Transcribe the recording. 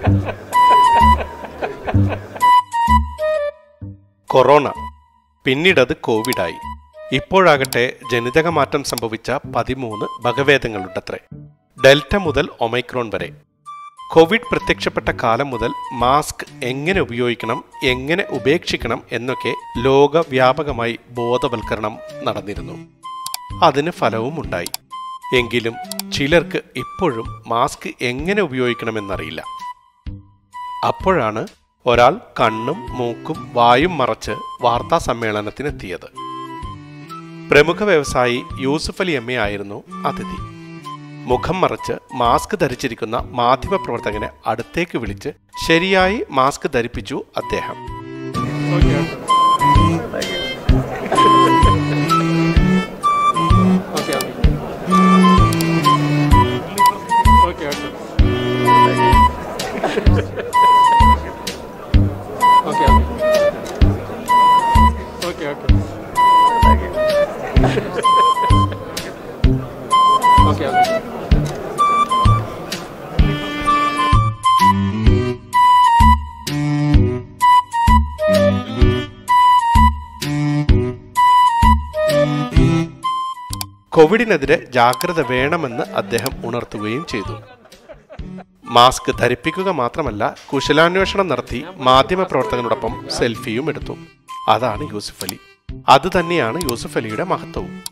corona പിന്നീടത് കോവിഡായി ഇപ്പോഴാകട്ടെ ജനിതക മാറ്റം സംഭവിച്ച പതിമൂന്ന് വകഭേദങ്ങളുണ്ടത്രേ ഡെൽറ്റ മുതൽ ഒമൈക്രോൺ വരെ കോവിഡ് പ്രത്യക്ഷപ്പെട്ട കാലം മുതൽ മാസ്ക് എങ്ങനെ ഉപയോഗിക്കണം എങ്ങനെ ഉപേക്ഷിക്കണം എന്നൊക്കെ ലോകവ്യാപകമായി ബോധവൽക്കരണം നടന്നിരുന്നു അതിന് ഫലവും ഉണ്ടായി എങ്കിലും ചിലർക്ക് ഇപ്പോഴും മാസ്ക് എങ്ങനെ ഉപയോഗിക്കണമെന്നറിയില്ല അപ്പോഴാണ് ഒരാൾ കണ്ണും മൂക്കും വായും മറച്ച് വാർത്താ സമ്മേളനത്തിനെത്തിയത് പ്രമുഖ വ്യവസായി യൂസുഫ് അലി എം എ ആയിരുന്നു അതിഥി മുഖം മറച്ച് മാസ്ക് ധരിച്ചിരിക്കുന്ന മാധ്യമപ്രവർത്തകനെ അടുത്തേക്ക് വിളിച്ച് ശരിയായി മാസ്ക് ധരിപ്പിച്ചു അദ്ദേഹം കോവിഡിനെതിരെ ജാഗ്രത വേണമെന്ന് അദ്ദേഹം ഉണർത്തുകയും ചെയ്തു മാസ്ക് ധരിപ്പിക്കുക മാത്രമല്ല കുശലാന്വേഷണം നടത്തി മാധ്യമപ്രവർത്തകനോടൊപ്പം സെൽഫിയും എടുത്തു അതാണ് യൂസുഫ് അലി അത് തന്നെയാണ് യൂസുഫ് അലിയുടെ മഹത്വവും